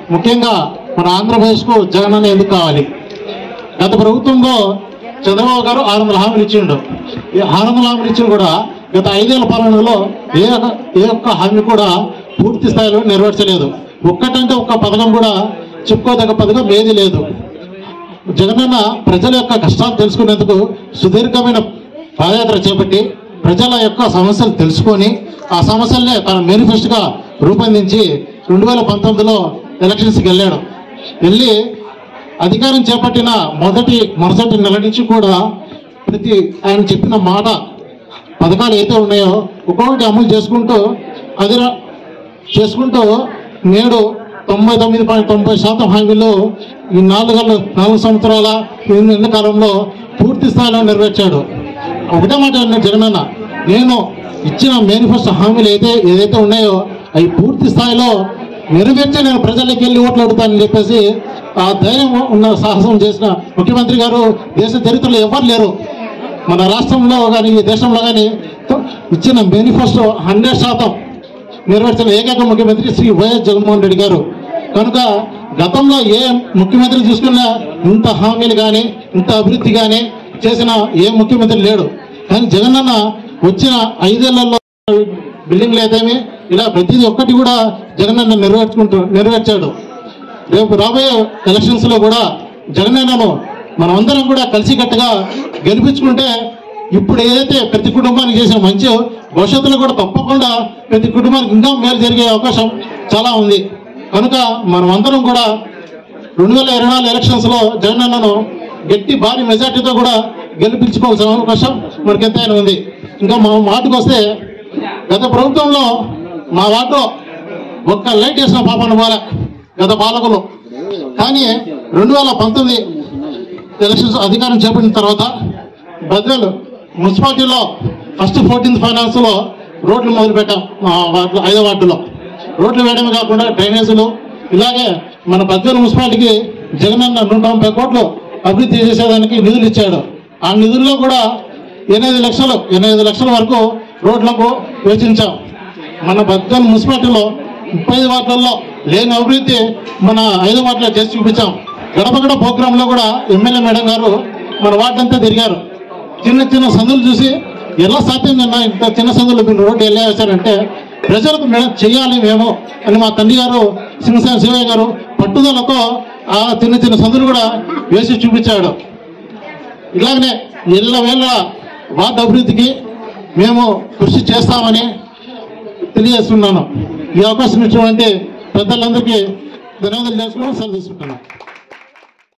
ముఖ్యంగా మన ఆంధ్రప్రదేశ్కు జగన్ అన్న ఎందుకు కావాలి గత ప్రభుత్వంలో చంద్రబాబు గారు ఆరు వందల హామీలు ఇచ్చిండు ఈ ఆరు వందల హామీలు ఇచ్చిన కూడా గత ఐదేళ్ల పాలనలో ఏ ఒక్క- ఏ ఒక్క హామీ కూడా పూర్తి స్థాయిలో నెరవేర్చలేదు ఒక్కటంటే ఒక్క పథకం కూడా చెప్పుకోదగ్గ పథకం ఏది లేదు జగనన్న ప్రజల యొక్క కష్టాలు తెలుసుకునేందుకు సుదీర్ఘమైన పాదయాత్ర చేపట్టి ప్రజల యొక్క సమస్యలు తెలుసుకొని ఆ సమస్యలనే తన మేనిఫెస్టోగా రూపొందించి రెండు వేల పంతొమ్మిదిలో ఎలక్షన్స్కి వెళ్ళాడు వెళ్ళి అధికారం చేపట్టిన మొదటి మరుసటి నెల నుంచి కూడా ప్రతి ఆయన చెప్పిన మాట పథకాలు అయితే ఉన్నాయో ఒక్కొక్కటి అమలు చేసుకుంటూ అది రా- చేసుకుంటూ నేడు తొంభై తొమ్మిది పాయింట్ తొంభై శాతం హామీలు ఈ నాలుగు నాలుగు సంవత్సరాల ఎన్ని కాలంలో పూర్తి స్థాయిలో నెరవేర్చాడు ఒకటే మాట అన్నాడు జగనన్న నేను ఇచ్చిన మేనిఫెస్టో హామీలు అయితే ఏదైతే ఉన్నాయో అవి పూర్తి స్థాయిలో నెరవేర్చే నేను ప్రజలకు వెళ్ళి ఓట్లు అడుగుతానని చెప్పేసి ఆ ధైర్యం ఉన్న సాహసం చేసిన ముఖ్యమంత్రి గారు దేశ చరిత్రలో ఎవరు లేరు మన రాష్ట్రంలో కానీ ఈ దేశంలో కానీ ఇచ్చిన మేనిఫెస్టో హండ్రెడ్ శాతం నెరవేర్చిన ఏకైక ముఖ్యమంత్రి శ్రీ వైఎస్ జగన్మోహన్ రెడ్డి గారు కనుక గతంలో ఏ ముఖ్యమంత్రి చూసుకున్నా ఇంత హామీలు కానీ ఇంత అభివృద్ధి కానీ చేసిన ఏ ముఖ్యమంత్రి లేడు కానీ జగనన్న వచ్చిన ఐదేళ్లలో బిల్డింగ్లు అయితేమి ఇలా ప్రతిదీ ఒక్కటి కూడా జగనన్న నెరవేర్చుకుంటూ నెరవేర్చాడు రేపు రాబోయే ఎలక్షన్స్ లో కూడా జగనన్నను మనమందరం కూడా కలిసికట్టుగా గెలిపించుకుంటే ఇప్పుడు ఏదైతే ప్రతి కుటుంబానికి చేసిన మంచి భవిష్యత్తులో కూడా తప్పకుండా ప్రతి కుటుంబానికి ఇంకా మేలు జరిగే అవకాశం చాలా ఉంది కనుక మనమందరం కూడా రెండు వేల ఇరవై నాలుగు ఎలక్షన్స్ లో జగనన్నను గట్టి భారీ మెజార్టీతో కూడా గెలిపించుకోవాల్సిన అవకాశం మనకి ఎంతైనా ఉంది ఇంకా మా మాటకు వస్తే గత ప్రభుత్వంలో మా వార్డులో ఒక్క లైట్ వేసిన పాపన పోలే గత పాలకులు కానీ రెండు వేల పంతొమ్మిది ఎలక్షన్స్ అధికారం చేపట్టిన తర్వాత బద్వేలు మున్సిపాలిటీలో ఫస్ట్ ఫోర్టీన్త్ ఫైనాన్స్ లో రోడ్లు మొదలు పెట్టాం మా వార్డులో ఐదో వార్డులో రోడ్లు వేయడమే కాకుండా డ్రైనేజీలు ఇలాగే మన బద్వేలు మున్సిపాలిటీకి జగనన్న నూట ముప్పై కోట్లు అభివృద్ధి చేసేదానికి నిధులు ఇచ్చాడు ఆ నిధుల్లో కూడా ఎనిమిది లక్షలు ఎనిమిది లక్షల వరకు రోడ్లకు వెచ్చించాం మన బద్వేలు మున్సిపాలిటీలో ముప్పై ఐదు వార్డులలో లేని అభివృద్ధి మన ఐదు వార్డులో చేసి చూపించాం గడప గడప ప్రోగ్రామ్ లో కూడా ఎమ్మెల్యే మేడం గారు మన వార్డు అంతా తిరిగారు చిన్న చిన్న సందులు చూసి ఎలా సాధ్యం నిన్న ఇంత చిన్న సందులు మీరు రోడ్డు ఎలా వేశారంటే ప్రజలకు మేము చేయాలి మేము అని మా తండ్రి గారు సింహసేన శివయ్య గారు పట్టుదలతో ఆ చిన్న చిన్న సందులు కూడా వేసి చూపించాడు ఇలాగనే ఇళ్ళ వేళ వార్డు అభివృద్ధికి మేము కృషి చేస్తామని తెలియజేస్తున్నాను ఈ అవకాశం ఇచ్చినటువంటి పెద్దలందరికీ ధన్యవాదాలు చేసుకుని సెలవు తీసుకుంటున్నాను